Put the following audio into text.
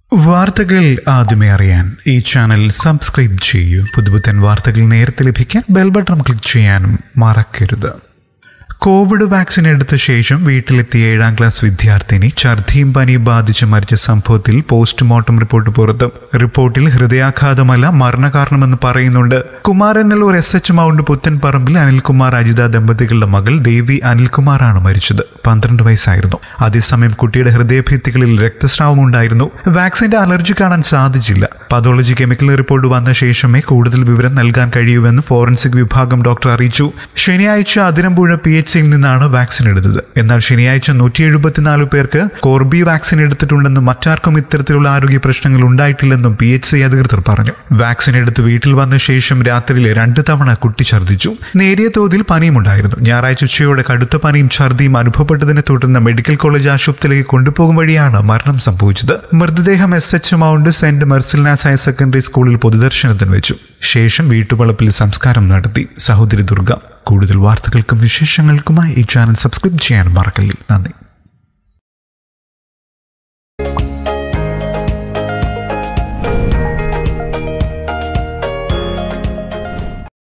വാർത്തകൾ ആദ്യമേ അറിയാൻ ഈ ചാനൽ സബ്സ്ക്രൈബ് ചെയ്യൂ പുതുപുത്തൻ വാർത്തകൾ നേരത്തെ ലഭിക്കാൻ ബെൽ ബട്ടൺ ക്ലിക്ക് ചെയ്യാനും മറക്കരുത് കോവിഡ് വാക്സിൻ എടുത്ത ശേഷം വീട്ടിലെത്തിയ ഏഴാം ക്ലാസ് വിദ്യാർത്ഥിനി ഛർദിയും പനി ബാധിച്ച് മരിച്ച സംഭവത്തിൽ പോസ്റ്റ്മോർട്ടം റിപ്പോർട്ട് പുറത്ത് റിപ്പോർട്ടിൽ ഹൃദയാഘാതമല്ല മരണകാരണമെന്ന് പറയുന്നുണ്ട് Kumaranalloor S H mount Puthenparambil Anilkumar Ajitha ദമ്പതികളുടെ മകൾ ദേവി അനിൽകുമാറാണ് മരിച്ചത് പന്ത്രണ്ട് വയസ്സായിരുന്നു അതേസമയം കുട്ടിയുടെ ഹൃദയഭിത്തികളിൽ രക്തസ്രാവം ഉണ്ടായിരുന്നു വാക്സിന്റെ അലർജി കാണാൻ സാധിച്ചില്ല പതോളജി കെമിക്കൽ റിപ്പോർട്ട് വന്ന ശേഷമേ കൂടുതൽ വിവരം നൽകാൻ കഴിയൂവെന്ന് ഫോറൻസിക് വിഭാഗം ഡോക്ടർ അറിയിച്ചു ശനിയാഴ്ച അതിരമ്പുഴ പി എച്ച് സിയിൽ നിന്നാണ് വാക്സിൻ എടുത്തത് എന്നാൽ ശനിയാഴ്ച നൂറ്റി എഴുപത്തിനാല് പേർക്ക് കോർബി വാക്സിൻ എടുത്തിട്ടുണ്ടെന്നും മറ്റാർക്കും ഇത്തരത്തിലുള്ള ആരോഗ്യ പ്രശ്നങ്ങൾ ഉണ്ടായിട്ടില്ലെന്നും പി എച്ച് സി അധികൃതർ പറഞ്ഞു വാക്സിൻ എടുത്ത് വീട്ടിൽ വന്ന ശേഷം രാത്രിയിൽ രണ്ട് തവണ കുട്ടി ഛർദ്ദിച്ചു നേരിയ തോതിൽ പനിയുമുണ്ടായിരുന്നു ഞായറാഴ്ച ഉച്ചയോടെ കടുത്ത പനിയും ഛർദിയും അനുഭവപ്പെട്ടതിനെ തുടർന്ന് മെഡിക്കൽ കോളേജ് ആശുപത്രിയിലേക്ക് കൊണ്ടുപോകും വഴിയാണ് മരണം സംഭവിച്ചത് മൃതദേഹം എസ് എച്ച് മൗണ്ട് സെന്റ് മെർസിൽനാസ് ഹയർ സെക്കൻഡറി സ്കൂളിൽ പൊതുദർശനത്തിന് വെച്ചു ശേഷം വീട്ടുവളപ്പിൽ സംസ്കാരം നടത്തി സഹോദരി ദുർഗ കൂടുതൽ വാർത്തകൾക്കും വിശേഷങ്ങൾക്കുമായി ഈ ചാനൽ സബ്സ്ക്രൈബ് ചെയ്യാൻ മറക്കല്ലേ നന്ദി